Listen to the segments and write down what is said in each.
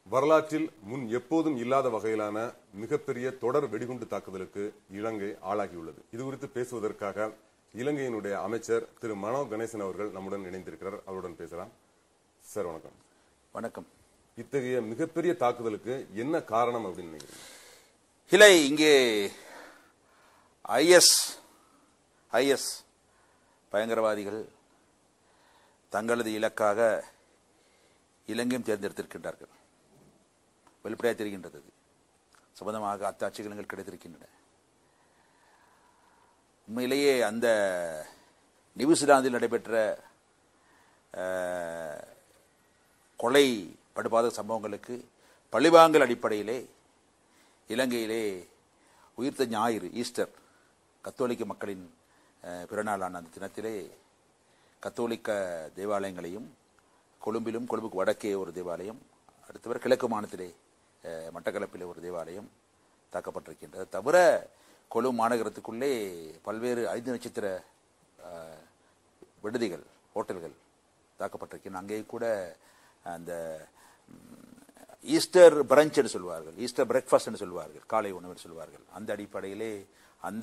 வரலாற்றில் முன் எப்போதும் இல்லாத வகையிலான மிகப்பெரிய தொடர் வெடிகுண்டு தாக்குதலுக்கு இலங்கை ஆளாகியுள்ளது இது குறித்து பேசுவதற்காக இலங்கையினுடைய அமைச்சர் திரு மனோ கணேசன் அவர்கள் நம்முடன் இணைந்திருக்கிறார் அவருடன் பேசலாம் சார் வணக்கம் வணக்கம் இத்தகைய மிகப்பெரிய தாக்குதலுக்கு என்ன காரணம் அப்படின்னு நினைக்கிறீங்க இல்லை இங்கே ஐஎஸ் ஐஎஸ் பயங்கரவாதிகள் தங்களது இலக்காக இலங்கையும் தேர்ந்தெடுத்திருக்கின்றார்கள் வெளிப்படையாக தெரிகின்றது அது. சம்பந்தமாக அத்தாட்சிகள் எங்களுக்கு கிடைத்திருக்கின்றன உண்மையிலேயே அந்த நியூசிலாந்தில் நடைபெற்ற அஹ், கொலை படுபாத சம்பவங்களுக்கு பழிவாங்கல் அடிப்படையிலே இலங்கையிலே உயிர்த்த ஞாயிறு ஈஸ்டர் கத்தோலிக்க மக்களின் அஹ், பிறநாளான அந்த தினத்திலே கத்தோலிக்க தேவாலயங்களையும் கொழும்பிலும் கொழும்புக்கு வடக்கே ஒரு தேவாலயம் அடுத்தவர் கிழக்கு மாநிலத்திலே அஹ், மட்டக்களப்பிலே ஒரு தேவாலயம் தாக்கப்பட்டிருக்கின்றது தவிர கொழும்பு மாநகரத்துக்குள்ளே பல்வேறு ஐந்து நட்சத்திர அஹ், விடுதிகள் ஹோட்டல்கள் தாக்கப்பட்டிருக்கின்றன அங்கே கூட அந்த ம், ஈஸ்டர் பிரஞ்ச் என்று சொல்வார்கள் ஈஸ்டர் பிரேக்ஃபாஸ்ட் என்று சொல்வார்கள் காலை உணவு என்று சொல்வார்கள் அந்த அடிப்படையிலே அந்த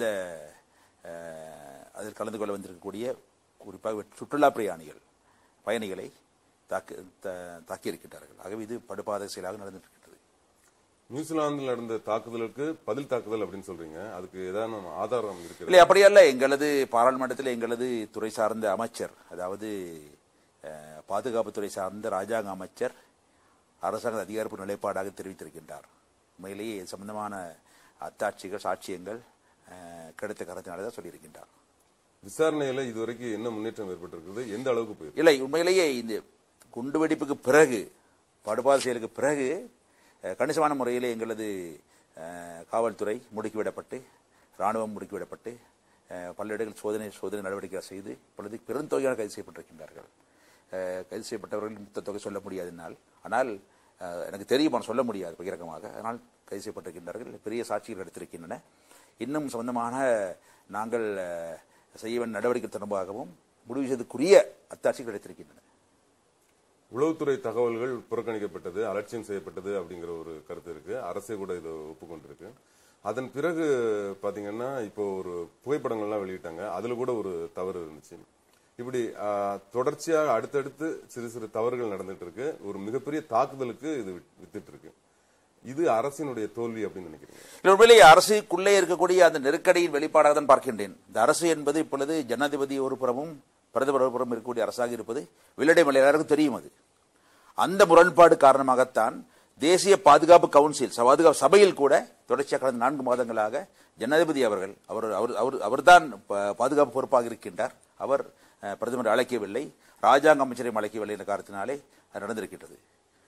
அஹ், அதில் கலந்து கொள்ள வந்திருக்கக்கூடிய குறிப்பாக சுற்றுலா பிரயாணிகள் பயணிகளை தாக்கி த- தாக்கியிருக்கிறார்கள் ஆகவே இது படுபாத செயலாக நடந்திருக்கிறது நியூசிலாந்தில் நடந்த தாக்குதலுக்கு பதில் தாக்குதல் அப்படின்னு சொல்றீங்க அதுக்கு ஏதாவது ஆதாரம் இருக்கு இல்லை அப்படியல்ல எங்களது பாராளுமன்றத்தில் எங்களது துறை சார்ந்த அமைச்சர் அதாவது அஹ், பாதுகாப்புத்துறை சார்ந்த ராஜாங்க அமைச்சர் அரசாங்க அதிகாரப்பூர்வ நிலைப்பாடாக தெரிவித்திருக்கின்றார் உண்மையிலேயே இது சம்பந்தமான அத்தாட்சிகள் சாட்சியங்கள் அஹ், கிடைத்த கருத்தினால தான் சொல்லியிருக்கின்றார் விசாரணையில இதுவரைக்கும் என்ன முன்னேற்றம் ஏற்பட்டிருக்குது எந்த அளவுக்கு போயிருக்கு இல்லை உண்மையிலேயே இந்த குண்டுவெடிப்புக்கு பிறகு படுபாத செயலுக்கு பிறகு அஹ், கணிசமான முறையிலே எங்களது அஹ், காவல்துறை முடுக்கிவிடப்பட்டு ராணுவம் முடுக்கிவிடப்பட்டு அஹ், பல இடங்களில் சோதனை சோதனை நடவடிக்கை செய்து இப்பொழுது பெருந்தொகையாக கைது செய்யப்பட்டிருக்கின்றார்கள் அஹ், கைது செய்யப்பட்டவர்கள் மொத்த தொகை சொல்ல முடியாது என்னால் ஆனால் அஹ், எனக்கு தெரியும் ஆனால் சொல்ல முடியாது பகிரங்கமாக அதனால் கைது செய்யப்பட்டிருக்கின்றார்கள் பெரிய சாட்சிகள் எடுத்திருக்கின்றன இன்னும் சம்பந்தமான நாங்கள் அஹ், செய்ய வேண்டிய நடவடிக்கை தொடர்பாகவும் முடிவு செய்ததுக்குரிய அத்தாட்சிகள் எடுத்திருக்கின்றன உளவுத்துறை தகவல்கள் புறக்கணிக்கப்பட்டது அலட்சியம் செய்யப்பட்டது அப்படிங்கிற ஒரு கருத்து இருக்கு அரசே கூட இதை ஒப்புக்கொண்டிருக்கு அதன் பிறகு பாத்தீங்கன்னா இப்போ ஒரு புகைப்படங்கள்லாம் வெளியிட்டாங்க அதுல கூட ஒரு தவறு இருந்துச்சு இப்படி ஆ, தொடர்ச்சியாக அடுத்தடுத்து சிறு சிறு தவறுகள் நடந்துட்டு இருக்கு ஒரு மிகப்பெரிய தாக்குதலுக்கு இது வித்- வித்துட்டு இருக்கு இது அரசினுடைய தோல்வி அப்படின்னு நினைக்கிறீங்க இல்லை, உண்மையிலேயே அரசுக்குள்ளே இருக்கக்கூடிய அந்த நெருக்கடியின் வெளிப்பாடாக தான் பார்க்கின்றேன் இந்த அரசு என்பது இப்பொழுது ஜனாதிபதி ஒரு புறமும் பிரதமர் ஒரு புறம் இருக்கக்கூடிய அரசாக இருப்பது வில்லடை மலை எல்லாருக்கும் தெரியும் அது அந்த முரண்பாடு காரணமாகத்தான் தேசிய பாதுகாப்பு கவுன்சில் ச- பாதுகாப்பு சபையில் கூட தொடர்ச்சியாக கடந்த நான்கு மாதங்களாக ஜனாதிபதி அவர்கள் அவர் அவர் அவர் அவர்தான் ப- பாதுகாப்பு பொறுப்பாக இருக்கின்றார் அவர் அஹ், பிரதமர் அழைக்கவில்லை ராஜாங்க அமைச்சரையும் அழைக்கவில்லை என்ற காரணத்தினாலே அது நடந்திருக்கின்றது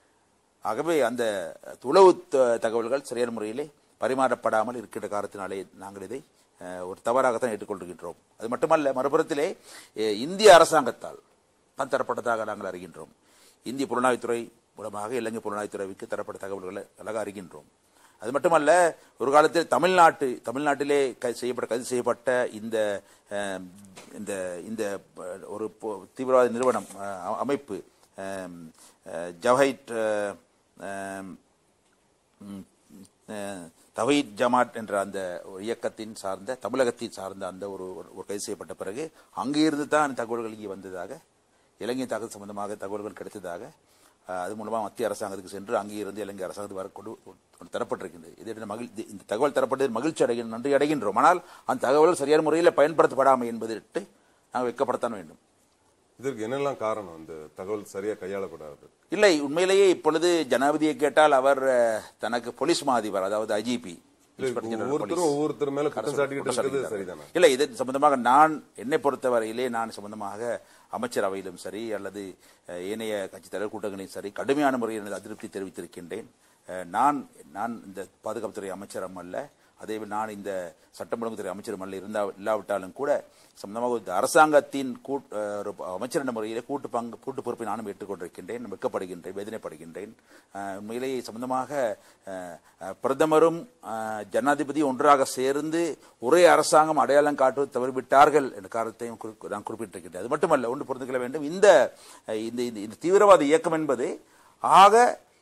ஆகவே அந்த உளவு த- தகவல்கள் சரியான முறையிலே பரிமாறப்படாமல் இருக்கின்ற காரணத்தினாலே நாங்கள் இதை அஹ், ஒரு தவறாகத்தான் ஏற்றுக்கொள்கின்றோம் அது மட்டுமல்ல மறுபுறத்திலே அஹ், இந்திய அரசாங்கத்தால் தான் தரப்பட்டதாக நாங்கள் அறிகின்றோம் இந்திய புலனாய்வுத்துறை மூலமாக இலங்கை புலனாய்வுத்துறைக்கு தரப்பட்ட தகவல்களை அழகாக அறிகின்றோம் அது மட்டுமல்ல ஒரு காலத்தில் தமிழ்நாட்டு தமிழ்நாட்டிலே கை- செய்யப்பட்ட கைது செய்யப்பட்ட இந்த அஹ், இந்த இந்த அஹ், ஒரு பொ- தீவிரவாத நிறுவனம் அஹ், அமைப்பு அஹ், அஹ், ஜவஹைட் அஹ், அஹ், ம், அஹ், தவீத் ஜமாட் என்ற அந்த ஒரு இயக்கத்தின் சார்ந்த தமிழகத்தின் சார்ந்த அந்த ஒரு ஒரு- ஒரு கைது செய்யப்பட்ட பிறகு அங்கிருந்து தான் தகவல்கள் இங்கே வந்ததாக இலங்கை தாக்குதல் சம்பந்தமாக தகவல்கள் கிடைத்ததாக அஹ், அது மூலமாக மத்திய அரசாங்கத்துக்கு சென்று அங்கே இருந்து இலங்கை அரசாங்கத்துக்கு வர கொண்டு கொண்டு தரப்பட்டிருக்கின்றது இது மகிழ் இது- இந்த தகவல் தரப்பட்டது மகிழ்ச்சி அடைய நன்றி அடைகின்றோம் ஆனால் அந்த தகவல் சரியான முறையில் பயன்படுத்தப்படாமை என்பதிட்டு நாங்கள் வெட்கப்படத்தான் வேண்டும் இதற்கு என்னெல்லாம் காரணம் இந்த தகவல் சரியா கையாளப்படாது இல்லை உண்மையிலேயே இப்பொழுது ஜனாதிபதியை கேட்டால் அவர் அஹ், தனக்கு போலீஸ் மாதிபர் அதாவது ஐஜிபி ஒவ்வொருத்தரும் ஒவ்வொருத்தர் மேல குற்றம் சாட்டிக்கிட்டு இருக்கிறது சரிதானே இல்லை இது சம்பந்தமாக நான் என்னை பொறுத்தவரையிலே நான் சம்பந்தமாக அமைச்சரவையிலும் சரி அல்லது அஹ், ஏனைய கட்சி தலைவர் கூட்டங்களிலும் சரி கடுமையான முறையில் எனது அதிருப்தி தெரிவித்திருக்கின்றேன் அஹ், நான் நான் இந்த பாதுகாப்புத்துறை அமைச்சரும் அல்ல அதேபோல் நான் இந்த சட்டம் ஒழுங்குத்துறை அமைச்சரும் அல்ல இருந்தா இல்லாவிட்டாலும் கூட சம்பந்தமாக இந்த அரசாங்கத்தின் கூட் அஹ், ஒரு அமைச்சர் என்ற முறையிலே கூட்டு பங்கு கூட்டு பொறுப்பை நானும் ஏற்றுக்கொண்டிருக்கின்றேன் வெட்கப்படுகின்றேன் வேதனைப்படுகின்றேன் அஹ், உண்மையிலேயே சம்பந்தமாக அஹ், அஹ், பிரதமரும் அஹ், ஜனாதிபதியும் ஒன்றாக சேர்ந்து ஒரே அரசாங்கம் அடையாளம் காட்டுவது தவறிவிட்டார்கள் என்ற காரணத்தையும் குறி- நான் குறிப்பிட்டிருக்கின்றேன் அது மட்டுமல்ல ஒன்று புரிந்து கொள்ள வேண்டும் இந்த அஹ், இந்த இந்த- இந்த தீவிரவாத இயக்கம் என்பது ஆக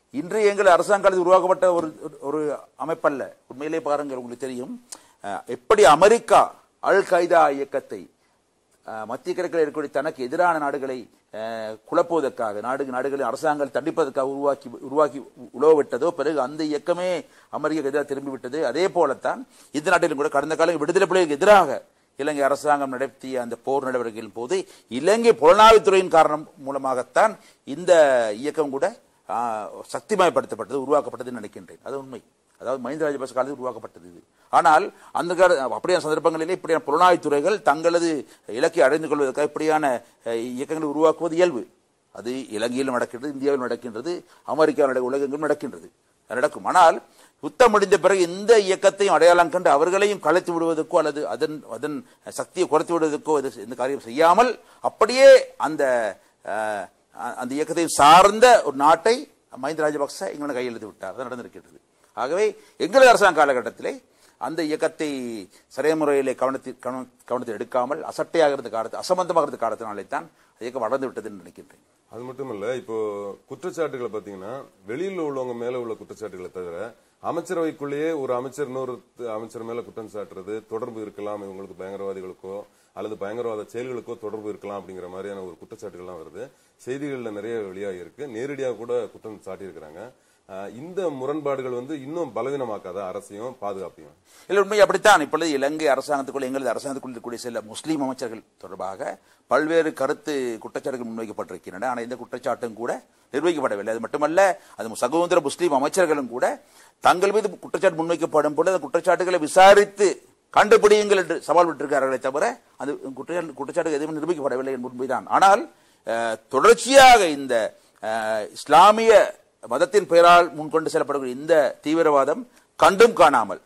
இன்று எங்கள் அரசாங்கத்தில் உருவாக்கப்பட்ட ஒரு ஒரு அமைப்பல்ல உண்மையிலே பாருங்கள் உங்களுக்கு தெரியும் அஹ், எப்படி அமெரிக்கா அல் கைதா இயக்கத்தை அஹ், மத்திய கிழக்கில் இருக்கக்கூடிய தனக்கு எதிரான நாடுகளை அஹ், குழப்புவதற்காக நாடு நாடுகளின் அரசாங்கங்கள் தண்டிப்பதற்காக உருவாக்கி உருவாக்கி உழவு விட்டதோ பிறகு அந்த இயக்கமே அமெரிக்க எதிராக திரும்பி விட்டது அதே போலத்தான் இந்த நாட்டிலும் கூட கடந்த காலம் விடுதலை புலிகளுக்கு எதிராக இலங்கை அரசாங்கம் நடத்திய அந்த போர் நடவடிக்கைகளின் போது இலங்கை புலனாய்வுத்துறையின் காரணம் மூலமாகத்தான் இந்த இயக்கம் கூட ஆ, சக்திமயப்படுத்தப்பட்டது உருவாக்கப்பட்டதுன்னு நினைக்கின்றேன் அது உண்மை அதாவது மஹிந்த ராஜபக்ச காலத்தில் உருவாக்கப்பட்டது இது ஆனால் அந்த கால அப்படியான சந்தர்ப்பங்களிலே இப்படியான புலனாய்வுத்துறைகள் தங்களது இலக்கை அடைந்து கொள்வதற்காக இப்படியான அஹ், இயக்கங்களை உருவாக்குவது இயல்பு அது இலங்கையிலும் நடக்கின்றது இந்தியாவிலும் நடக்கின்றது அமெரிக்காவில் உலகெங்கும் நடக்கின்றது அது நடக்கும் ஆனால் யுத்தம் முடிந்த பிறகு இந்த இயக்கத்தையும் அடையாளம் கண்டு அவர்களையும் கலைத்து விடுவதற்கோ அல்லது அதன் அதன் சக்தியை குறைத்து விடுவதற்கோ இது இந்த காரியம் செய்யாமல் அப்படியே அந்த அஹ், அந்த இயக்கத்தை சார்ந்த ஒரு நாட்டை மஹிந்த ராஜபக்ச எங்களோட கையெழுத்து விட்டார் அது நடந்திருக்கின்றது ஆகவே எங்களது அரசாங்க காலகட்டத்திலே அந்த இயக்கத்தை சரியான முறையிலே கவனத்தில் கவனம் கவனத்தில் எடுக்காமல் அசட்டையாக இருந்த காலத்து அசம்பந்தமாக இருந்த காலத்தினாலே தான் இயக்கம் வளர்ந்து விட்டது என்று நினைக்கின்றேன் அது மட்டும் இல்ல இப்போ குற்றச்சாட்டுகளை பாத்தீங்கன்னா வெளியில உள்ளவங்க மேல உள்ள குற்றச்சாட்டுகளை தவிர அமைச்சரவைக்குள்ளேயே ஒரு அமைச்சர் இன்னொரு அமைச்சர் மேல குற்றம் சாட்டுறது தொடர்பு இருக்கலாம் இவங்களுக்கு பயங்கரவாதிகளுக்கோ அல்லது பயங்கரவாத செயல்களுக்கோ தொடர்பு இருக்கலாம் அப்படிங்கிற மாதிரியான ஒரு குற்றச்சாட்டுகள்லாம் வருது செய்திகள்ல நிறைய வெளியாகி இருக்கு நேரடியாக கூட குற்றம் சாட்டியிருக்கிறாங்க அஹ் இந்த முரண்பாடுகள் வந்து இன்னும் பலவீனமாக்காத அரசையும் பாதுகாப்பையும் இல்லை உண்மை அப்படித்தான் இப்பொழுது இலங்கை அரசாங்கத்துக்குள்ள எங்களது அரசாங்கத்துக்குள் இருக்கக்கூடிய சில முஸ்லீம் அமைச்சர்கள் தொடர்பாக பல்வேறு கருத்து குற்றச்சாட்டுகள் முன்வைக்கப்பட்டிருக்கின்றன ஆனால் இந்த குற்றச்சாட்டும் கூட நிர்வகிக்கப்படவில்லை அது மட்டுமல்ல அது சகோதர முஸ்லீம் அமைச்சர்களும் கூட தங்கள் மீது குற்றச்சாட்டு முன்வைக்கப்படும் பொழுது அந்த குற்றச்சாட்டுகளை விசாரித்து கண்டுபிடியுங்கள் என்று சவால் விட்டிருக்கிறார்களே தவிர அது குற்றச்சாட்டு குற்றச்சாட்டு எதுவும் நிரூபிக்கப்படவில்லை என்பது உண்மைதான் ஆனால் அஹ், தொடர்ச்சியாக இந்த அஹ், இஸ்லாமிய மதத்தின் பெயரால் முன்கொண்டு செல்லப்படக்கூடிய இந்த தீவிரவாதம் கண்டும் காணாமல்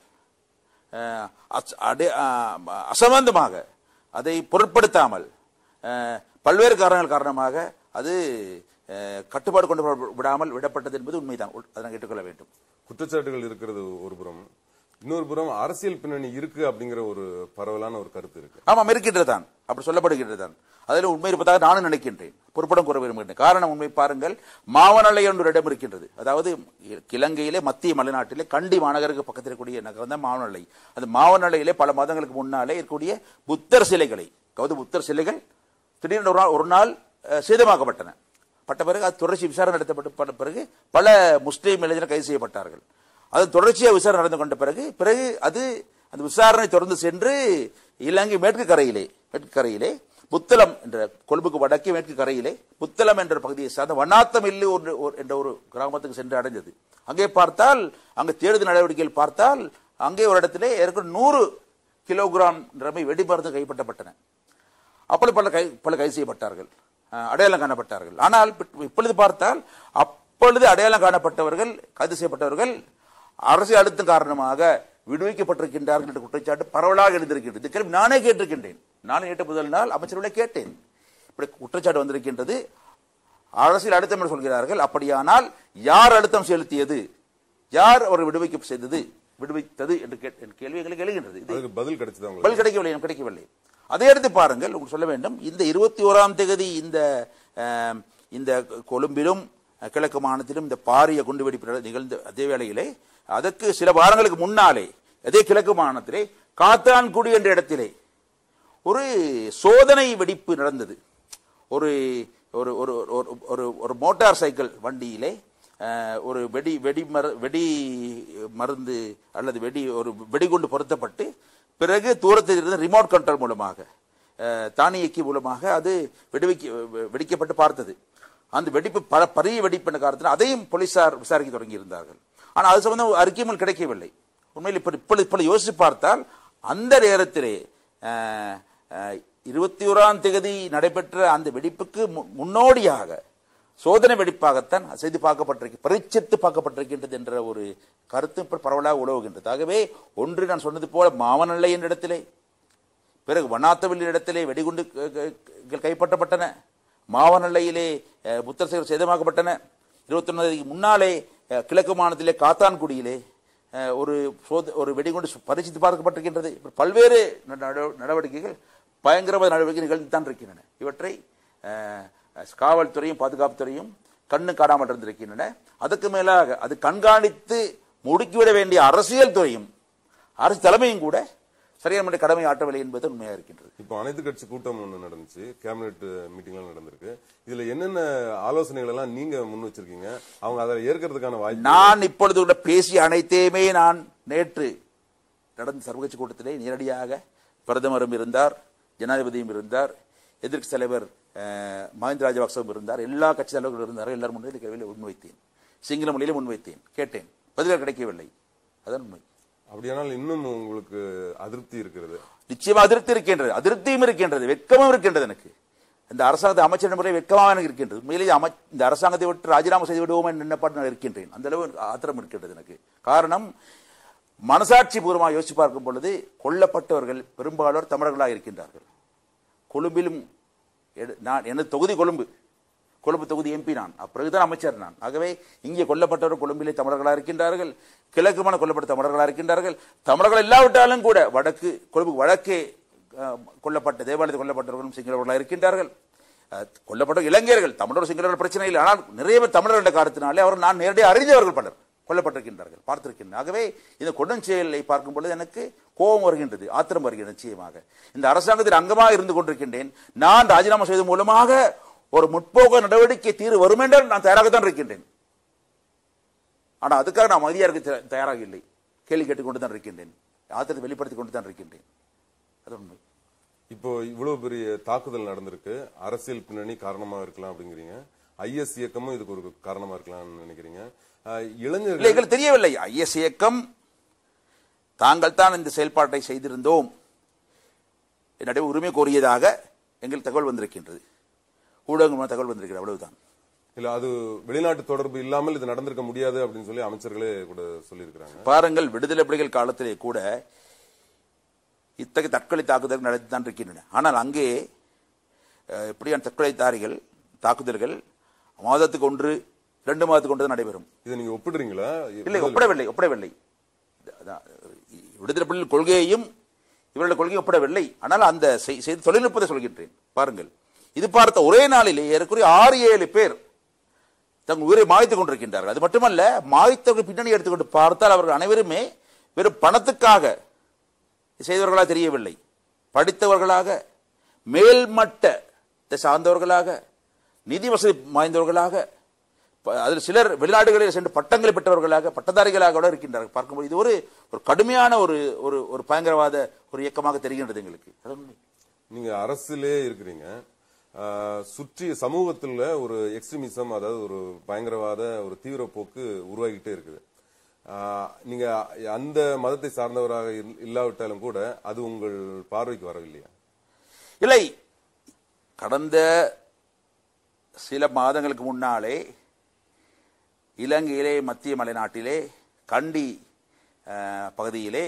அஹ், அஸ்- அடே- அஹ், அசம்பந்தமாக அதை பொருட்படுத்தாமல் அஹ், பல்வேறு காரணங்கள் காரணமாக அது அஹ், கட்டுப்பாடு கொண்டு வர- விடாமல் விடப்பட்டது என்பது உண்மைதான் உள்- அதை நான் கேட்டுக்கொள்ள வேண்டும் குற்றச்சாட்டுகள் இருக்கிறது ஒரு புறம் இன்னொரு புறம் அரசியல் பின்னணி இருக்கு அப்படிங்கிற ஒரு பரவலான ஒரு கருத்து இருக்கு ஆமாம் இருக்கின்றது தான் அப்படி சொல்லப்படுகின்றது தான் அதில் உண்மை இருப்பதாக நானும் நினைக்கின்றேன் பொறுப்படம் கூற விரும்புகின்றேன் காரணம் உண்மை பாருங்கள் மாவனலை என்ற ஒரு இடம் இருக்கின்றது அதாவது இலங்கையிலே மத்திய மலைநாட்டிலே கண்டி மாநகருக்கு பக்கத்தில் இருக்கக்கூடிய நகரம் தான் மாவனலை அந்த மாவனலையிலே பல மாதங்களுக்கு முன்னாலே இருக்கக்கூடிய புத்தர் சிலைகளை கௌத புத்தர் சிலைகள் திடீரென்று ஒரு நாள் ஒரு நாள் அஹ், சேதமாக்கப்பட்டன பட்ட பிறகு அது தொடர்ச்சி விசாரணை நடத்தப்பட்ட பட்ட பிறகு பல முஸ்லீம் இளைஞர்கள் கைது செய்யப்பட்டார்கள் அது தொடர்ச்சியாக விசாரணை நடந்து கொண்ட பிறகு பிறகு அது அந்த விசாரணை தொடர்ந்து சென்று இலங்கை மேற்கு கரையிலே மேற்கு கரையிலே புத்தளம் என்ற கொழும்புக்கு வடக்கே மேற்கு கரையிலே புத்தளம் என்ற பகுதியை சார்ந்த வண்ணாத்தம் இல்லு ஒரு ஒரு- என்ற ஒரு கிராமத்துக்கு சென்று அடைந்தது அங்கே பார்த்தால் அங்கே தேடுதல் நடவடிக்கையில் பார்த்தால் அங்கே ஒரு இடத்திலே ஏற்கனவே நூறு கிலோகிராம் நிறமை வெடிமருந்து கைப்பற்றப்பட்டன அப்பொழுது பல கை பல கைது செய்யப்பட்டார்கள் அஹ், அடையாளம் காணப்பட்டார்கள் ஆனால் இப்ப- இப்பொழுது பார்த்தால் அப்பொழுது அடையாளம் காணப்பட்டவர்கள் கைது செய்யப்பட்டவர்கள் அரசு அழுத்தம் காரணமாக விடுவிக்கப்பட்டிருக்கின்றார்கள் என்ற குற்றச்சாட்டு பரவலாக எழுந்திருக்கின்றது இந்த கேள்வி நானே கேட்டிருக்கின்றேன் நானே கேட்ட முதல் நாள் அமைச்சர்களை கேட்டேன் இப்படி குற்றச்சாட்டு வந்திருக்கின்றது அரசியல் அழுத்தம் என்று சொல்கிறார்கள் அப்படியானால் யார் அழுத்தம் செலுத்தியது யார் அவர் விடுவிக்க செய்தது விடுவித்தது என்று கேட்- என்ற கேள்வி எங்களுக்கு எழுகின்றது இது அதுக்கு பதில் கிடைச்சது பதில் உங்களுக்கு கிடைக்கவில்லை எனக்கு கிடைக்கவில்லை அதை எடுத்து பாருங்கள் உங்களுக்கு சொல்ல வேண்டும் இந்த இருபத்தி ஓராம் தேதி இந்த அஹ், இந்த கொழும்பிலும் அஹ், கிழக்கு மாநிலத்திலும் இந்த பாரிய குண்டுவெடிப்பு நட- நிகழ்ந்த அதே வேளையிலே அதற்கு சில வாரங்களுக்கு முன்னாலே அதே கிழக்கு மாநிலத்திலே காத்தான்குடி என்ற இடத்திலே ஒரு சோதனை வெடிப்பு நடந்தது ஒரு ஒரு ஒரு ஒரு- ஒரு ஒரு மோட்டார் சைக்கிள் வண்டியிலே அஹ், ஒரு வெடி வெடி மரு வெடி மருந்து அல்லது வெடி ஒரு வெடிகுண்டு பொருத்தப்பட்டு பிறகு தூரத்தில் இருந்து ரிமோட் கண்ட்ரோல் மூலமாக அஹ், தானியக்கி மூலமாக அது வெடிவிக்க வெ- வெடிக்கப்பட்டு பார்த்தது அந்த வெடிப்பு பல பரிய வெடிப்பு என்ற காரணத்தில் அதையும் போலீசார் விசாரிக்க தொடங்கி இருந்தார்கள் ஆனால் அது சம்பந்தம் அறிக்கையும் கிடைக்கவில்லை உண்மையில் இப்ப இப்பொழுது இப்பொழுது யோசித்து பார்த்தால் அந்த நேரத்திலே அஹ், அஹ், இருபத்தி ஓராம் தேதி நடைபெற்ற அந்த வெடிப்புக்கு மு- முன்னோடியாக சோதனை வெடிப்பாகத்தான் செய்து பார்க்கப்பட்டிருக்கு பரீட்சித்து பார்க்கப்பட்டிருக்கின்றது என்ற ஒரு கருத்து இப்ப பரவலாக உலவுகின்றது ஆகவே ஒன்று நான் சொன்னது போல மாவனல்லை என்ற இடத்திலே பிறகு வண்ணாத்தவில் இடத்திலே வெடிகுண்டு க- க- க- கைப்பற்றப்பட்டன மாவனல்லையிலே அஹ், புத்தர் சிலைகள் சேதமாக்கப்பட்டன இருபத்தொன்னாம் முன்னாலே அஹ், கிழக்கு மாநிலத்திலே காத்தான்குடியிலே அஹ், ஒரு சோத ஒரு வெடிகுண்டு சு- பரிசித்து பார்க்கப்பட்டிருக்கின்றது இப்படி பல்வேறு நட- நட- நடவடிக்கைகள் பயங்கரவாத நடவடிக்கை நிகழ்ந்து தான் இருக்கின்றன இவற்றை அஹ், காவல்துறையும் பாதுகாப்புத்துறையும் கண்ணு காணாமல் இருந்திருக்கின்றன அதுக்கு மேலாக அது கண்காணித்து முடுக்கிவிட வேண்டிய அரசியல் துறையும் அரசு தலைமையும் கூட சரியான முறையில் கடமை ஆற்றவில்லை என்பது உண்மையாக இருக்கின்றது இப்போ அனைத்து கட்சி கூட்டம் ஒன்று நடந்துச்சு கேபினெட் மீட்டிங்லாம் நடந்திருக்கு இதுல என்னென்ன ஆலோசனைகள் எல்லாம் நீங்க முன் வச்சிருக்கீங்க அவங்க அதை ஏற்கிறதுக்கான வாய்ப்பு நான் இப்பொழுது உள்ள பேசிய அனைத்தையுமே நான் நேற்று நடந்த சர்வகட்சி கூட்டத்திலே நேரடியாக பிரதமரும் இருந்தார் ஜனாதிபதியும் இருந்தார் எதிர்க்கட்சி தலைவர் அஹ், மஹிந்த ராஜபக்சவும் இருந்தார் எல்லா கட்சி தலைவர்களும் இருந்தார்கள் எல்லாரும் முன்னிலை கேள்வியில் முன்வைத்தேன் சிங்கள மொழியிலே முன்வைத்தேன் கேட்டேன் பதில்கள் கிடைக்கவில்லை அதான் உண்மை அப்படியானால் இன்னும் உங்களுக்கு அதிருப்தி இருக்கிறது நிச்சயமா அதிருப்தி இருக்கின்றது அதிருப்தியும் இருக்கின்றது வெட்கமும் இருக்கின்றது எனக்கு இந்த அரசாங்கத்தை அமைச்சர் முறை வெட்கமாக எனக்கு இருக்கின்றது உண்மையிலேயே அமை இந்த அரசாங்கத்தை விட்டு ராஜினாமா செய்து விடுவோம் என்ற எண்ணப்பாடு நான் இருக்கின்றேன் அந்த அளவு ஆத்திரம் இருக்கின்றது எனக்கு காரணம் மனசாட்சி பூர்வமாக யோசிச்சு பார்க்கும் பொழுது கொல்லப்பட்டவர்கள் பெரும்பாலோர் தமிழர்களாக இருக்கின்றார்கள் கொழும்பிலும் எடு- நான் எனது தொகுதி கொழும்பு கொழும்பு தொகுதி எம்பி நான் பிறகுதான் அமைச்சர் நான் ஆகவே இங்கே கொல்லப்பட்டவர் கொழும்பிலே தமிழர்களாக இருக்கின்றார்கள் கிழக்குமான கொல்லப்பட்ட தமிழர்களாக இருக்கின்றார்கள் தமிழர்கள் இல்லாவிட்டாலும் கூட வடக்கு கொழும்பு வடக்கே அஹ், கொல்லப்பட்ட தேவாலயத்தில் கொல்லப்பட்டவர்களும் சிங்களவர்களாக இருக்கின்றார்கள் அஹ், கொல்லப்பட்ட இளைஞர்கள் தமிழர் சிங்களர்கள் பிரச்சனை இல்லை ஆனால் நிறைய பேர் தமிழர் என்ற காரணத்தினாலே அவர் நான் நேரடியாக அறிந்தவர்கள் பலர் கொல்லப்பட்டிருக்கின்றார்கள் பார்த்திருக்கின்றனர் ஆகவே இந்த கொடுஞ்செயலை பார்க்கும் பொழுது எனக்கு கோபம் வருகின்றது ஆத்திரம் வருகின்றது நிச்சயமாக இந்த அரசாங்கத்தில் அங்கமாக இருந்து கொண்டிருக்கின்றேன் நான் ராஜினாமா செய்தது மூலமாக ஒரு முற்போக்கு நடவடிக்கை தீர்வு வரும் என்று நான் தயாராகத்தான் இருக்கின்றேன் ஆனால் அதுக்காக நான் மதியாக இருக்க தயா- தயாராக இல்லை கேள்வி கேட்டுக்கொண்டு தான் இருக்கின்றேன் ஆத்திரத்தை வெளிப்படுத்திக் கொண்டு தான் இருக்கின்றேன் அது உண்மை இப்போ இவ்வளவு பெரிய தாக்குதல் நடந்திருக்கு அரசியல் பின்னணி காரணமா இருக்கலாம் அப்படிங்கிறீங்க ஐஎஸ் இயக்கமும் இதுக்கு ஒரு காரணமா இருக்கலாம்னு நினைக்கிறீங்க அஹ், இல்லை இளைஞர்கள் எங்களுக்கு தெரியவில்லை ஐஎஸ் இயக்கம் தாங்கள் தான் இந்த செயல்பாட்டை செய்திருந்தோம் என்னுடைய உரிமை கோரியதாக எங்களுக்கு தகவல் வந்திருக்கின்றது ஊடகங்கள் மூலம் தகவல் வந்திருக்கிறது அவ்வளவுதான் இல்ல அது வெளிநாட்டு தொடர்பு இல்லாமல் இது நடந்திருக்க முடியாது அப்படின்னு சொல்லி அமைச்சர்களே கூட சொல்லியிருக்கிறாங்க பாருங்கள் விடுதலை புலிகள் காலத்திலே கூட இத்தகைய தற்கொலை தாக்குதல்கள் நடத்தித்தான் இருக்கின்றன ஆனால் அங்கே அஹ், இப்படியான தற்கொலைதாரிகள் தாக்குதல்கள் மாதத்துக்கு ஒன்று ரெண்டு மாதத்துக்கு ஒன்று தான் நடைபெறும் இதை நீங்க ஒப்பிடுறீங்களா இல்லை ஒப்பிடவில்லை ஒப்பிடவில்லை அதான், விடுதலை புலிகள் கொள்கையையும் இவருடைய கொள்கையை ஒப்பிடவில்லை ஆனால் அந்த செய்- செய்தி தொழில்நுட்பத்தை சொல்கின்றேன் பாருங்கள் இது பார்த்த ஒரே நாளிலே ஏறக்குறைய ஆறு ஏழு பேர் தங்கள் உயிரை மாய்த்துக் கொண்டிருக்கின்றார்கள் அது மட்டுமல்ல மாய்த்தவர்கள் பின்னணி எடுத்துக்கொண்டு பார்த்தால் அவர்கள் அனைவருமே வெறும் பணத்துக்காக செய்தவர்களாக தெரியவில்லை படித்தவர்களாக மேல்மட்ட சார்ந்தவர்களாக நிதி வசதி வாய்ந்தவர்களாக ப- அதில் சிலர் வெளிநாடுகளில் சென்று பட்டங்களை பெற்றவர்களாக பட்டதாரிகளாக கூட இருக்கின்றார்கள் பார்க்கும்போது இது ஒரு ஒரு கடுமையான ஒரு ஒரு ஒரு பயங்கரவாத ஒரு இயக்கமாக தெரிகின்றது எங்களுக்கு அது உண்மை. நீங்க அரசிலே இருக்கிறீங்க ஆஹ், சுற்றி சமூகத்துல ஒரு எக்ஸ்ட்ரீமிசம் அதாவது ஒரு பயங்கரவாத ஒரு தீவிர போக்கு உருவாகிட்டே இருக்குது ஆஹ், நீங்க அந்த மதத்தை சார்ந்தவராக இல்- இல்லாவிட்டாலும் கூட அது உங்கள் பார்வைக்கு வரவில்லையா இல்லை கடந்த சில மாதங்களுக்கு முன்னாலே இலங்கையிலே மத்திய மலைநாட்டிலே கண்டி அஹ், பகுதியிலே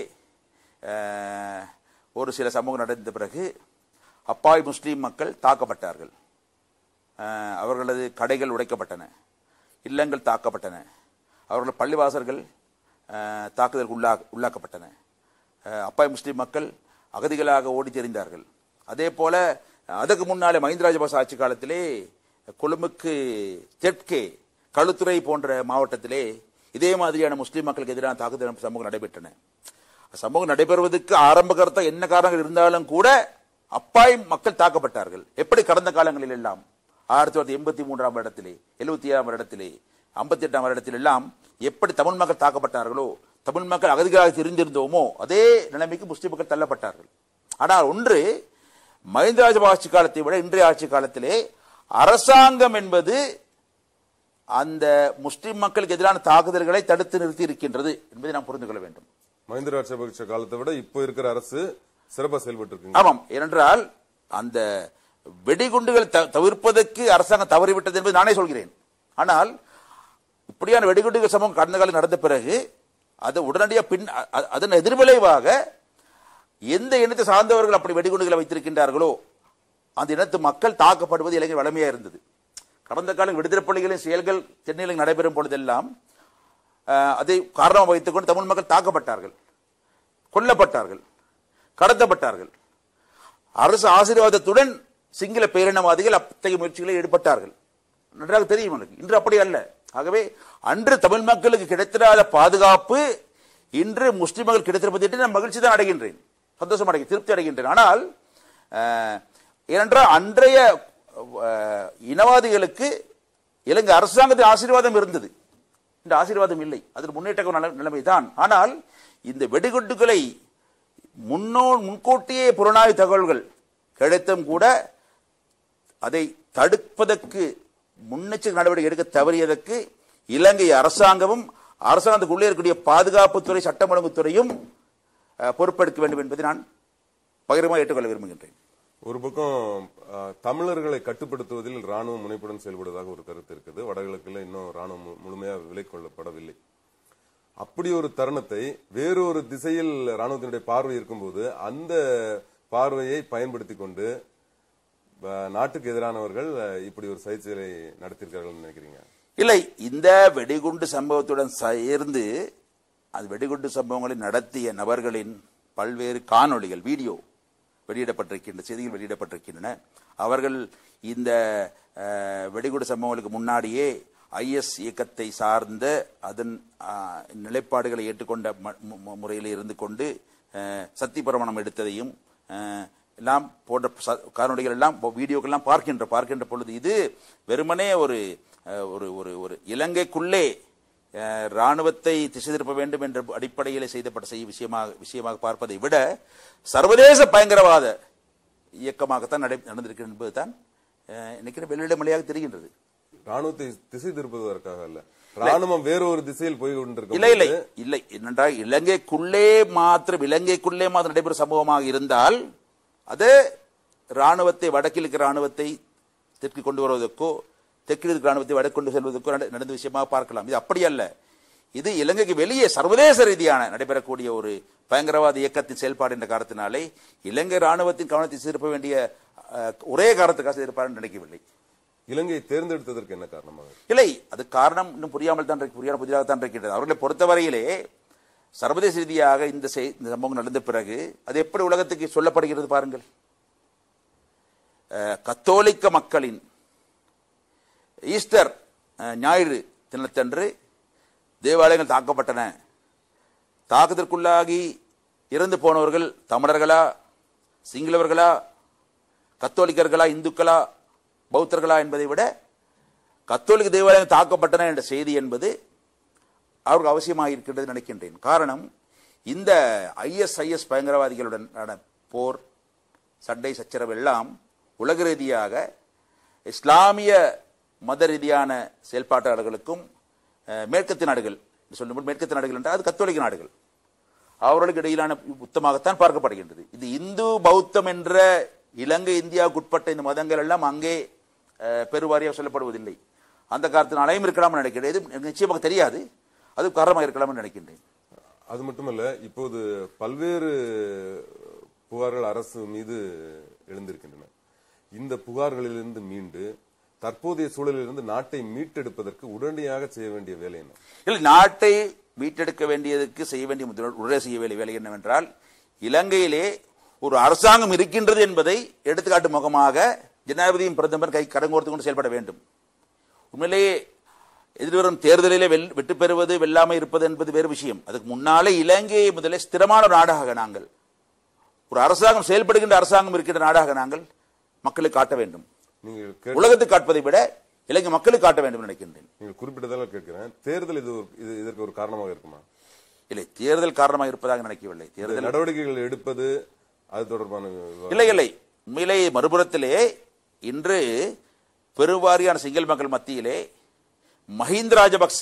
அஹ், ஒரு சில சம்பவம் நடந்த பிறகு அப்பாய் முஸ்லீம் மக்கள் தாக்கப்பட்டார்கள் அஹ், அவர்களது கடைகள் உடைக்கப்பட்டன இல்லங்கள் தாக்கப்பட்டன அவர்கள் பள்ளிவாசல்கள் அஹ், தாக்குதலுக்கு உள்ளா உள்ளாக்கப்பட்டன அஹ், அப்பாய் முஸ்லீம் மக்கள் அகதிகளாக ஓடி தெரிந்தார்கள் அதே போல அதுக்கு முன்னாலே மஹிந்த ராஜபக்ச ஆட்சி காலத்திலே கொழும்புக்கு தெற்கே களுத்துறை போன்ற மாவட்டத்திலே இதே மாதிரியான முஸ்லீம் மக்களுக்கு எதிரான தாக்குதல் சம்பவம் நடைபெற்றன சம்பவம் நடைபெறுவதற்கு ஆரம்ப கருத்தா என்ன காரணங்கள் இருந்தாலும் கூட அப்பாய் மக்கள் தாக்கப்பட்டார்கள் எப்படி கடந்த காலங்களில் எல்லாம் ஆயிரத்தி தொள்ளாயிரத்தி எண்பத்தி மூன்றாம் இடத்திலே எழுபத்தி ஏழாம் இடத்திலே ஐம்பத்தி எட்டாம் இடத்தில் எல்லாம் எப்படி தமிழ் மக்கள் தாக்கப்பட்டார்களோ தமிழ் மக்கள் அகதிகளாக தெரிந்திருந்தோமோ அதே நிலைமைக்கு முஸ்லிம் மக்கள் தள்ளப்பட்டார்கள் ஆனால் ஒன்று மஹிந்த ராஜபக்ச ஆட்சி காலத்தை விட இன்றைய ஆட்சி காலத்திலே அரசாங்கம் என்பது அந்த முஸ்லிம் மக்களுக்கு எதிரான தாக்குதல்களை தடுத்து நிறுத்தி இருக்கின்றது என்பதை நாம் புரிந்து கொள்ள வேண்டும் மஹிந்த ராஜபக்ஷ காலத்தை விட இப்போ இருக்கிற அரசு சிறப்பா செயல்பட்டு இருக்குங்க ஆமாம் ஏனென்றால் அந்த வெடிகுண்டுகள் த- தவிர்ப்பதற்கு அரசாங்கம் தவறிவிட்டது என்பது நானே சொல்கிறேன் ஆனால் இப்படியான வெடிகுண்டுகள் சம்பவம் கடந்த காலம் நடந்த பிறகு அது உடனடியாக பின் அ- அ- அதன் எதிர்விளைவாக எந்த இனத்தை சார்ந்தவர்கள் அப்படி வெடிகுண்டுகளை வைத்திருக்கின்றார்களோ அந்த இனத்து மக்கள் தாக்கப்படுவது இலங்கை வளமையா இருந்தது கடந்த காலம் விடுதலை புலிகளின் செயல்கள் சென்னையில் நடைபெறும் பொழுதெல்லாம் அஹ், அதை காரணமாக வைத்துக்கொண்டு தமிழ் மக்கள் தாக்கப்பட்டார்கள் கொல்லப்பட்டார்கள் கடத்தப்பட்டார்கள் அரசு ஆசீர்வாதத்துடன் சிங்கள பேரினவாதிகள் அத்தகைய முயற்சிகளில் ஈடுபட்டார்கள் நன்றாக தெரியும் எனக்கு இன்று அப்படி அல்ல ஆகவே அன்று தமிழ் மக்களுக்கு கிடைத்திராத பாதுகாப்பு இன்று முஸ்லிம் மக்கள் கிடைத்திருப்பதை நான் மகிழ்ச்சி தான் அடைகின்றேன் சந்தோஷம் அடைகிறேன் திருப்தி அடைகின்றேன் ஆனால் அஹ், ஏனென்றால் அன்றைய அஹ், இனவாதிகளுக்கு இலங்கை அரசாங்கத்தின் ஆசீர்வாதம் இருந்தது இந்த ஆசீர்வாதம் இல்லை அதில் முன்னேற்ற நிலைமை தான் ஆனால் இந்த வெடிகுண்டுகளை முன்னோ முன்கூட்டியே புலனாய்வு தகவல்கள் கிடைத்தும் கூட அதை தடுப்பதற்கு முன்னெச்சரிக்கை நடவடிக்கை எடுக்க தவறியதற்கு இலங்கை அரசாங்கமும் அரசாங்கத்துக்குள்ளே இருக்கக்கூடிய பாதுகாப்புத்துறை சட்டம் ஒழுங்குத்துறையும் அஹ், பொறுப்பெடுக்க வேண்டும் என்பதை நான் பகிரமாக ஏற்றுக்கொள்ள விரும்புகின்றேன் ஒரு பக்கம் அஹ், தமிழர்களை கட்டுப்படுத்துவதில் ராணுவம் முனைப்புடன் செயல்படுவதாக ஒரு கருத்து இருக்குது வடகிழக்குல இன்னும் ராணுவம் மு- முழுமையா விலை கொள்ளப்படவில்லை அப்படி ஒரு தருணத்தை வேறொரு திசையில் ராணுவத்தினுடைய பார்வை இருக்கும்போது அந்த பார்வையை பயன்படுத்தி கொண்டு அஹ், நாட்டுக்கு எதிரானவர்கள் அஹ், இப்படி ஒரு சைச்சலை நடத்தியிருக்கார்கள் நினைக்கிறீங்க இல்லை இந்த வெடிகுண்டு சம்பவத்துடன் சேர்ந்து அது வெடிகுண்டு சம்பவங்களை நடத்திய நபர்களின் பல்வேறு காணொளிகள் வீடியோ வெளியிடப்பட்டிருக்கின்ற செய்திகள் வெளியிடப்பட்டிருக்கின்றன அவர்கள் இந்த அஹ், வெடிகுண்டு சம்பவங்களுக்கு முன்னாடியே ஐஎஸ் இயக்கத்தை சார்ந்த அதன் அஹ், நிலைப்பாடுகளை ஏற்றுக்கொண்ட ம- மு- முறையில் இருந்து கொண்டு அஹ், சத்தி பிரமாணம் எடுத்ததையும் அஹ், எல்லாம் போன்ற ச- காணொளிகள் எல்லாம் இப்போ வீடியோக்கள் எல்லாம் பார்க்கின்ற பார்க்கின்ற பொழுது இது வெறுமனே ஒரு அஹ், ஒரு ஒரு ஒரு இலங்கைக்குள்ளே அஹ், ராணுவத்தை திசை திருப்ப வேண்டும் என்ற அடிப்படையில் செய்தப்பட்ட செய்ய விஷயமாக விஷயமாக பார்ப்பதை விட சர்வதேச பயங்கரவாத இயக்கமாகத்தான் நடை நடந்திருக்கிறது என்பதுதான் அஹ், நினைக்கிற வெளியிடமொழியாக தெரிகின்றது ராணுவத்தை திசை திருப்புவதற்காக அல்ல ராணுவம் வேறொரு திசையில் போய் கொண்டிருக்கும் இல்லை இல்லை இல்லை என்னென்றால் இலங்கைக்குள்ளே மாத்திரம் இலங்கைக்குள்ளே மாத்திரம் நடைபெறும் சம்பவமாக இருந்தால் அது ராணுவத்தை வடக்கில் இருக்கிற ராணுவத்தை தெற்கு கொண்டு வருவதற்கோ தெற்கில் இருக்கிற ராணுவத்தை வடக்கு கொண்டு செல்வதற்கோ நட- நடந்த விஷயமாக பார்க்கலாம் இது அப்படி அல்ல இது இலங்கைக்கு வெளியே சர்வதேச ரீதியான நடைபெறக்கூடிய ஒரு பயங்கரவாத இயக்கத்தின் செயல்பாடு என்ற காரணத்தினாலே இலங்கை ராணுவத்தின் கவனத்தை திருப்ப வேண்டிய அஹ், ஒரே காரணத்துக்காக செய்திருப்பார் நினைக்கவில்லை இலங்கையை தேர்ந்தெடுத்ததற்கு என்ன காரணமாக இல்லை அது காரணம் இன்னும் புரியாமல் தான் இருக்கு- புரியாமல் புதிதாக தான் இருக்கின்றது அவர்களை பொறுத்தவரையிலே சர்வதேச ரீதியாக இந்த செய்- இந்த சம்பவம் நடந்த பிறகு அது எப்படி உலகத்துக்கு சொல்லப்படுகிறது பாருங்கள் அஹ், கத்தோலிக்க மக்களின் ஈஸ்டர் அஹ், ஞாயிறு தினத்தன்று தேவாலயங்கள் தாக்கப்பட்டன தாக்குதலுக்குள்ளாகி இறந்து போனவர்கள் தமிழர்களா சிங்களவர்களா கத்தோலிக்கர்களா இந்துக்களா பௌத்தர்களா என்பதை விட கத்தோலிக்க தேவாலயம் தாக்கப்பட்டன என்ற செய்தி என்பது அவருக்கு அவசியமாக இருக்கின்றது நினைக்கின்றேன் காரணம் இந்த ஐஎஸ்ஐஎஸ் பயங்கரவாதிகளுடன் போர் சண்டை சச்சரவு எல்லாம் உலக ரீதியாக இஸ்லாமிய மத ரீதியான செயல்பாட்டாளர்களுக்கும் அஹ், மேற்கத்திய நாடுகள் சொல்லும்போது மேற்கத்திய நாடுகள் என்றால் அது கத்தோலிக்க நாடுகள் அவர்களுக்கு இடையிலான யுத்தமாகத்தான் பார்க்கப்படுகின்றது இது இந்து பௌத்தம் என்ற இலங்கை இந்தியாவுக்கு உட்பட்ட இந்த மதங்கள் எல்லாம் அங்கே அஹ், பெருவாரியாக சொல்லப்படுவதில்லை அந்த காரணத்தினாலையும் இருக்கலாம் நினைக்கிறேன் இது எனக்கு நிச்சயமாக தெரியாது அது காரணமாக இருக்கலாம் நினைக்கின்றேன் அது மட்டுமல்ல இப்போது பல்வேறு புகார்கள் அரசு மீது எழுந்திருக்கின்றன இந்த புகார்களிலிருந்து மீண்டு தற்போதைய சூழலிலிருந்து நாட்டை மீட்டெடுப்பதற்கு உடனடியாக செய்ய வேண்டிய வேலை என்ன இல்லை நாட்டை மீட்டெடுக்க வேண்டியதற்கு செய்ய வேண்டிய முதல் உடனே செய்ய வேண்டிய வேலை என்னவென்றால் இலங்கையிலே ஒரு அரசாங்கம் இருக்கின்றது என்பதை எடுத்துக்காட்டு முகமாக ஜனாதிபதியும் பிரதமர் கை கடங்கோர்த்து கொண்டு செயல்பட வேண்டும் உண்மையிலேயே எதிர்வரும் தேர்தலிலே வெல் வெற்றி பெறுவது வெல்லாமை இருப்பது என்பது வேறு விஷயம் அதுக்கு முன்னாலே இலங்கையை முதலே ஸ்திரமான ஒரு நாடாக நாங்கள் ஒரு அரசாங்கம் செயல்படுகின்ற அரசாங்கம் இருக்கின்ற நாடாக நாங்கள் மக்களுக்கு காட்ட வேண்டும் நீங்கள் கேட்ட- உலகத்துக்கு காட்டுவதை விட இலங்கை மக்களுக்கு காட்ட வேண்டும் என்று நினைக்கின்றேன் நீங்கள் குறிப்பிட்டதால கேட்கிறேன் தேர்தல் இது ஒரு- இது இதற்கு ஒரு காரணமாக இருக்குமா இல்லை தேர்தல் காரணமாக இருப்பதாக நினைக்கவில்லை இந்த தேர்தல் நடவடிக்கைகள் எடுப்பது அது தொடர்பான விவா- இல்லை இல்லை உண்மையிலே மறுபுறத்திலே இன்று பெருவாரியான சிங்கள மக்கள் மத்தியிலே மஹிந்த ராஜபக்ச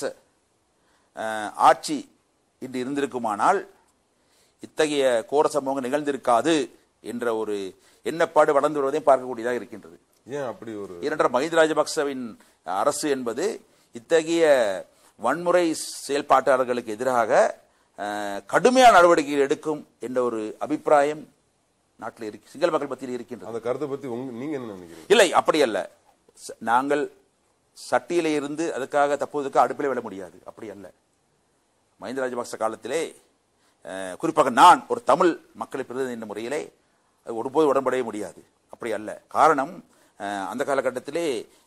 அஹ், ஆட்சி இன்று இருந்திருக்குமானால் இத்தகைய கோர சம்பவங்கள் நிகழ்ந்திருக்காது என்ற ஒரு எண்ணப்பாடு வளர்ந்து வருவதையும் பார்க்கக்கூடியதாக இருக்கின்றது ஏன் அப்படி ஒரு ஏனென்றால் மஹிந்த ராஜபக்சவின் அரசு என்பது இத்தகைய வன்முறை செயல்பாட்டாளர்களுக்கு எதிராக அஹ், கடுமையான நடவடிக்கைகள் எடுக்கும் என்ற ஒரு அபிப்பிராயம் நாட்டில் இருக்கு சிங்கள மக்கள் மத்தியில் இருக்கின்றது அந்த கருத்தை பத்தி உங்க நீங்க என்ன நினைக்கிறீங்க இல்லை அப்படி அல்ல ச- நாங்கள் சட்டியில இருந்து அதுக்காக தப்புவதற்கு அடுப்பிலே விட முடியாது அப்படி அல்ல மஹிந்த ராஜபக்ச காலத்திலே அஹ், குறிப்பாக நான் ஒரு தமிழ் மக்களை பிரதிநிதி என்ற முறையிலே அது ஒருபோது உடன்படைய முடியாது அப்படி அல்ல காரணம் அஹ், அந்த காலகட்டத்திலே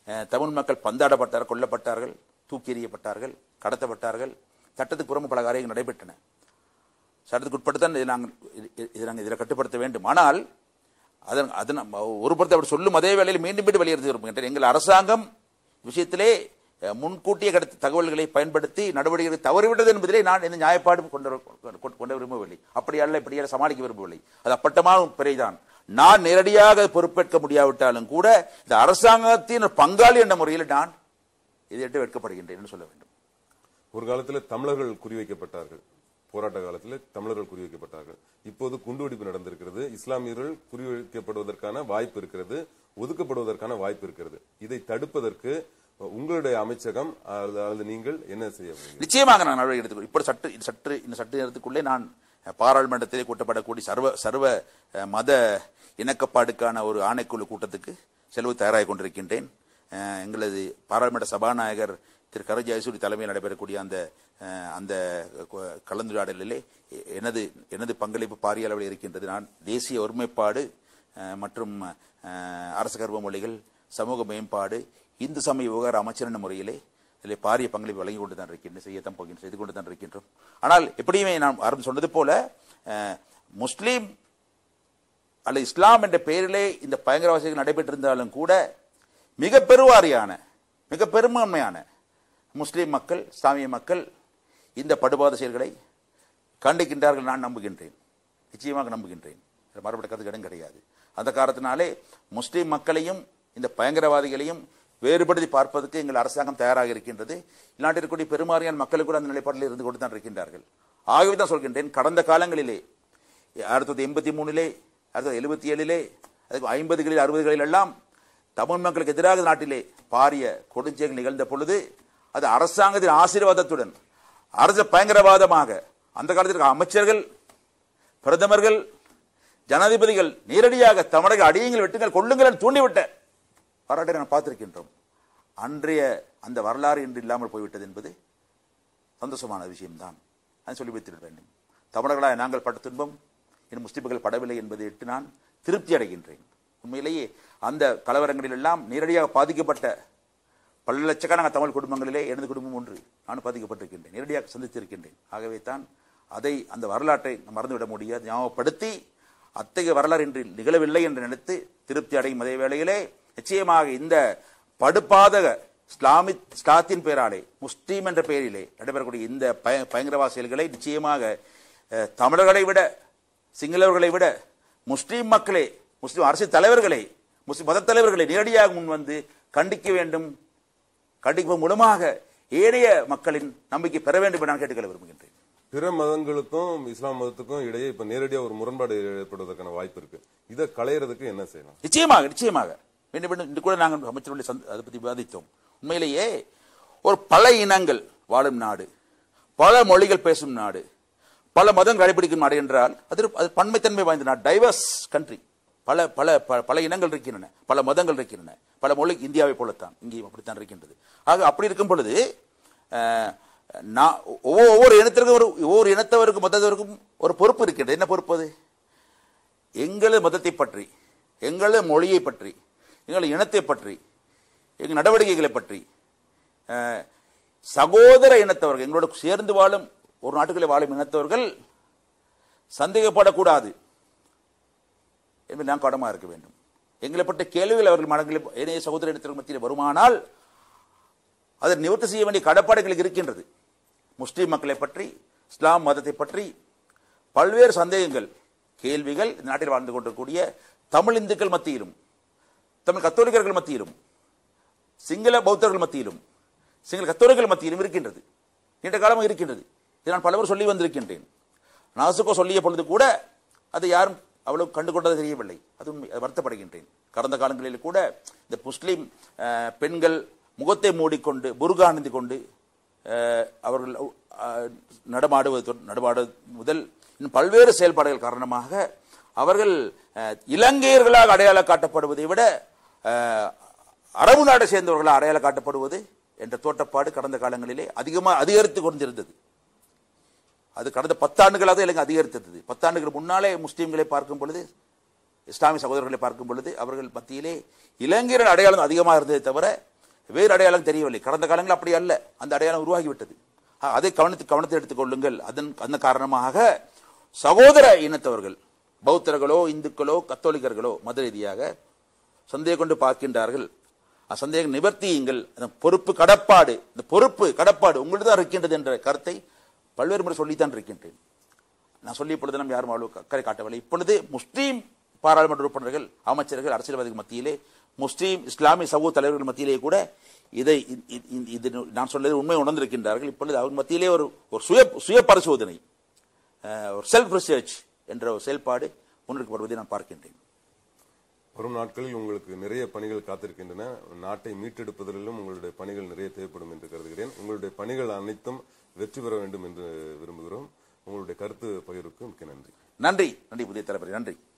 அஹ், தமிழ் மக்கள் பந்தாடப்பட்டார்கள் கொல்லப்பட்டார்கள் தூக்கி எறியப்பட்டார்கள் கடத்தப்பட்டார்கள் சட்டத்துக்கு புறம்பு பல காரியங்கள் நடைபெற்றன சட்டத்துக்கு உட்பட்டுத்தான் இதை நாங்கள் இது- இது- இதை நாங்கள் இதில் கட்டுப்படுத்த வேண்டும் ஆனால் அதன் அதன் ஒரு புறத்தை அவர் சொல்லும் அதே வேளையில் மீண்டும் மீண்டும் வலியுறுத்தி விரும்புகின்றேன் எங்கள் அரசாங்கம் விஷயத்திலே அஹ், முன்கூட்டிய கிடைத்த தகவல்களை பயன்படுத்தி நடவடிக்கைகளை தவறிவிட்டது என்பதிலே நான் எந்த நியாயப்பாடும் கொண்டு வர- கொண்டு கொண்டு விரும்பவில்லை அப்படி அல்ல இப்படி அல்ல சமாளிக்க விரும்பவில்லை அது அப்பட்டமான பிறைதான் நான் நேரடியாக பொறுப்பேற்க முடியாவிட்டாலும் கூட இந்த அரசாங்கத்தின் பங்காளி என்ற முறையில் நான் இதையிட்டு வெட்கப்படுகின்றேன் என்று சொல்ல வேண்டும் ஒரு காலத்துல தமிழர்கள் குறிவைக்கப்பட்டார்கள் போராட்ட காலத்தில் தமிழர்கள் குறிவைக்கப்பட்டார்கள் இப்போது குண்டுவெடிப்பு நடந்திருக்கிறது இஸ்லாமியர்கள் குறிவைக்கப்படுவதற்கான வாய்ப்பு இருக்கிறது ஒதுக்கப்படுவதற்கான வாய்ப்பு இருக்கிறது இதை தடுப்பதற்கு உங்களுடைய அமைச்சகம் அல்லது அல்லது நீங்கள் என்ன செய்ய முடியும் நிச்சயமாக நான் நடவடிக்கை எடுத்துக்கொள் இப்படி சற்று இந்த சற்று இந்த சற்று நேரத்துக்குள்ளே நான் அஹ், பாராளுமன்றத்திலே கூட்டப்படக்கூடிய சர்வ சர்வ அஹ், மத இணக்கப்பாடுக்கான ஒரு ஆணைக்குழு கூட்டத்துக்கு செலவு தயாராகி கொண்டிருக்கின்றேன் அஹ், எங்களது பாராளுமன்ற சபாநாயகர் திரு கரு ஜெயசூரி தலைமையில் நடைபெறக்கூடிய அந்த அஹ், அந்த கு- கலந்துரையாடலிலே எ- எனது எனது பங்களிப்பு பாரிய அளவில் இருக்கின்றது நான் தேசிய ஒருமைப்பாடு அஹ், மற்றும் அஹ், அரச கர்வ மொழிகள் சமூக மேம்பாடு இந்து சமய விவகார அமைச்சர் என்ற முறையிலே இதில் பாரிய பங்களிப்பு வழங்கி கொண்டு தான் இருக்கின்றோம் செய்யத்தான் போகின்றோம் செய்து கொண்டு தான் இருக்கின்றோம் ஆனால் எப்படியுமே நான் ஆரம்பம் சொன்னது போல அஹ், முஸ்லீம் அல்லது இஸ்லாம் என்ற பெயரிலே இந்த பயங்கரவாசிகள் நடைபெற்றிருந்தாலும் கூட மிக பெருவாரியான மிக பெரும்பான்மையான முஸ்லீம் மக்கள் இஸ்லாமிய மக்கள் இந்த படுபாத செயல்களை கண்டிக்கின்றார்கள் நான் நம்புகின்றேன் நிச்சயமாக நம்புகின்றேன் இதில் மறுபடி கருத்து இடம் கிடையாது அந்த காரணத்தினாலே முஸ்லீம் மக்களையும் இந்த பயங்கரவாதிகளையும் வேறுபடுத்தி பார்ப்பதற்கு எங்கள் அரசாங்கம் தயாராக இருக்கின்றது இந்நாட்டில் இருக்கக்கூடிய பெருமாறியான மக்களுக்கு கூட அந்த நிலைப்பாட்டில் இருந்து கொண்டு தான் இருக்கின்றார்கள் ஆகவே தான் சொல்கின்றேன் கடந்த காலங்களிலே ஆயிரத்தி தொள்ளாயிரத்தி எண்பத்தி மூணிலே ஆயிரத்தி தொள்ளாயிரத்தி எழுபத்தி ஏழிலே அதுக்கு ஐம்பதுகளில் அறுபதுகளில் எல்லாம் தமிழ் மக்களுக்கு எதிராக நாட்டிலே பாரிய கொடுஞ்செயல் நிகழ்ந்த பொழுது அது அரசாங்கத்தின் ஆசீர்வாதத்துடன் அரச பயங்கரவாதமாக அந்த காலத்தில் அமைச்சர்கள் பிரதமர்கள் ஜனாதிபதிகள் நேரடியாக தமிழக அடியுங்கள் வெட்டுங்கள் கொள்ளுங்கள் என்று தூண்டிவிட்ட வரலாற்றை நான் பார்த்திருக்கின்றோம் அன்றைய அந்த வரலாறு இன்று இல்லாமல் போய்விட்டது என்பது சந்தோஷமான விஷயம்தான் நான் சொல்லி வைத்திட வேண்டும் தமிழர்களாக நாங்கள் பட்ட துன்பம் இன்னும் முஸ்லிம்கள் படவில்லை என்பதை இட்டு நான் திருப்தி அடைகின்றேன் உண்மையிலேயே அந்த கலவரங்களில் எல்லாம் நேரடியாக பாதிக்கப்பட்ட பல லட்சக்கணக்கான தமிழ் குடும்பங்களிலே எனது குடும்பம் ஒன்று நானும் பாதிக்கப்பட்டிருக்கின்றேன் நேரடியாக சந்தித்திருக்கின்றேன் ஆகவே தான் அதை அந்த வரலாற்றை நாம் மறந்துவிட முடியாது ஞாபகப்படுத்தி அத்தகைய வரலாறு இன்று நிகழவில்லை என்று நினைத்து திருப்தி அடையும் அதே வேளையிலே நிச்சயமாக இந்த படுபாதக இஸ்லாமிக் இஸ்லாத்தின் பெயராலே முஸ்லீம் என்ற பெயரிலே நடைபெறக்கூடிய இந்த பய பயங்கரவாத செயல்களை நிச்சயமாக அஹ், தமிழர்களை விட சிங்களவர்களை விட முஸ்லீம் மக்களே முஸ்லீம் அரசியல் தலைவர்களே முஸ்லிம் மத தலைவர்களை நேரடியாக முன் வந்து கண்டிக்க வேண்டும் கண்டிப்பு மூலமாக ஏனைய மக்களின் நம்பிக்கை பெற வேண்டும் என்று நான் கேட்டுக்கொள்ள விரும்புகின்றேன் பிற மதங்களுக்கும் இஸ்லாம் மதத்துக்கும் இடையே இப்ப நேரடியா ஒரு முரண்பாடு ஏற்படுவதற்கான வாய்ப்பு இருக்கு இதை களையறதுக்கு என்ன செய்யலாம் நிச்சயமாக நிச்சயமாக மீண்டும் மீண்டும் இன்று கூட நாங்கள் அமைச்சருடைய சந்த் அதை பற்றி விவாதித்தோம் உண்மையிலேயே ஒரு பல இனங்கள் வாழும் நாடு பல மொழிகள் பேசும் நாடு பல மதம் கடைபிடிக்கும் நாடு என்றால் அது அது பன்மைத்தன்மை வாய்ந்த நாடு டைவர்ஸ் கண்ட்ரி பல பல ப- பல இனங்கள் இருக்கின்றன பல மதங்கள் இருக்கின்றன பல மொழி இந்தியாவை போலத்தான் இங்கேயும் அப்படித்தான் இருக்கின்றது ஆக அப்படி இருக்கும் பொழுது அஹ், நான் ஒவ்வொரு ஒவ்வொரு இனத்திற்கும் ஒரு ஒவ்வொரு இனத்தவருக்கும் மதத்தவருக்கும் ஒரு பொறுப்பு இருக்கின்றது என்ன பொறுப்பு அது எங்களது மதத்தை பற்றி எங்களது மொழியை பற்றி எங்களது இனத்தை பற்றி எங்கள் நடவடிக்கைகளை பற்றி அஹ், சகோதர இனத்தவர்கள் எங்களோட சேர்ந்து வாழும் ஒரு நாட்டுகளில் வாழும் இனத்தவர்கள் சந்தேகப்படக்கூடாது என்பது நாம் கடமாக இருக்க வேண்டும் எங்களை பட்ட கேள்விகள் அவர்கள் மனங்களில் இணைய சகோதர இனத்திற்கு மத்தியில் வருமானால் அதை நிவர்த்தி செய்ய வேண்டிய கடப்பாடுகள் இருக்கின்றது முஸ்லீம் மக்களை பற்றி இஸ்லாம் மதத்தை பற்றி பல்வேறு சந்தேகங்கள் கேள்விகள் இந்த நாட்டில் வாழ்ந்து கொண்டிருக்கக்கூடிய தமிழ் இந்துக்கள் மத்தியிலும் தமிழ் கத்தோலிக்கர்கள் மத்தியிலும் சிங்கள பௌத்தர்கள் மத்தியிலும் சிங்கள கத்தோலிக்கர்கள் மத்தியிலும் இருக்கின்றது நீண்ட காலமாக இருக்கின்றது இதை நான் பலவர் சொல்லி வந்திருக்கின்றேன் நாசுக்கோ சொல்லிய பொழுது கூட அதை யாரும் அவ்வளவு கண்டுகொண்டது தெரியவில்லை அது உண்மை அது வருத்தப்படுகின்றேன் கடந்த காலங்களில் கூட இந்த முஸ்லீம் அஹ், பெண்கள் முகத்தை மூடிக்கொண்டு புர்கா அணிந்து கொண்டு அஹ், அவர்கள் அஹ், நடமாடுவது தொ- நடமாடுவது முதல் இன்னும் பல்வேறு செயல்பாடுகள் காரணமாக அவர்கள் அஹ், இலங்கையர்களாக அடையாளம் காட்டப்படுவதை விட அஹ், அரபு நாட்டை சேர்ந்தவர்களாக அடையாளம் காட்டப்படுவது என்ற தோட்டப்பாடு கடந்த காலங்களிலே அதிகமாக அதிகரித்து கொண்டிருந்தது அது கடந்த பத்தாண்டுகளாக இலங்கை அதிகரித்தது பத்தாண்டுகள் முன்னாலே முஸ்லீம்களை பார்க்கும் பொழுது இஸ்லாமிய சகோதரர்களை பார்க்கும் பொழுது அவர்கள் மத்தியிலே இளைஞர்கள் அடையாளம் அதிகமாக இருந்ததை தவிர வேறு அடையாளம் தெரியவில்லை கடந்த காலங்கள் அப்படி அல்ல அந்த அடையாளம் உருவாகிவிட்டது ஆ, அதை கவனித்து கவனத்தை எடுத்துக் கொள்ளுங்கள் அதன் அந்த காரணமாக சகோதர இனத்தவர்கள் பௌத்தர்களோ இந்துக்களோ கத்தோலிக்கர்களோ மத ரீதியாக சந்தேகம் கொண்டு பார்க்கின்றார்கள் அந்த சந்தேகம் நிவர்த்தியுங்கள் அந்த பொறுப்பு கடப்பாடு இந்த பொறுப்பு கடப்பாடு உங்கள்ட்ட தான் இருக்கின்றது என்ற கருத்தை பல்வேறு முறை சொல்லித்தான் இருக்கின்றேன் நான் சொல்லிய பொழுதெல்லாம் யாரும் அவ்வளவு அக்கறை காட்டவில்லை இப்பொழுது முஸ்லீம் பாராளுமன்ற உறுப்பினர்கள் அமைச்சர்கள் அரசியல்வாதிகள் மத்தியிலே முஸ்லீம் இஸ்லாமிய சமூக தலைவர்கள் மத்தியிலே கூட இதை இ- இ- இ- இது நான் சொன்னது உண்மை உணர்ந்திருக்கின்றார்கள் இப்பொழுது அவர் மத்தியிலே ஒரு ஒரு சுய சுய பரிசோதனை அஹ், ஒரு செல்ஃப் ரிசர்ச் என்ற ஒரு செயல்பாடு முன்னிற்கு வருவதை நான் பார்க்கின்றேன் வரும் நாட்களில் உங்களுக்கு நிறைய பணிகள் காத்திருக்கின்றன நாட்டை மீட்டெடுப்பதிலும் உங்களுடைய பணிகள் நிறைய தேவைப்படும் என்று கருதுகிறேன் உங்களுடைய பணிகள் அனைத்தும் வெற்றி பெற வேண்டும் என்று விரும்புகிறோம் உங்களுடைய கருத்து பகிர்வுக்கு மிக்க நன்றி நன்றி நன்றி புதிய தலைவர் நன்றி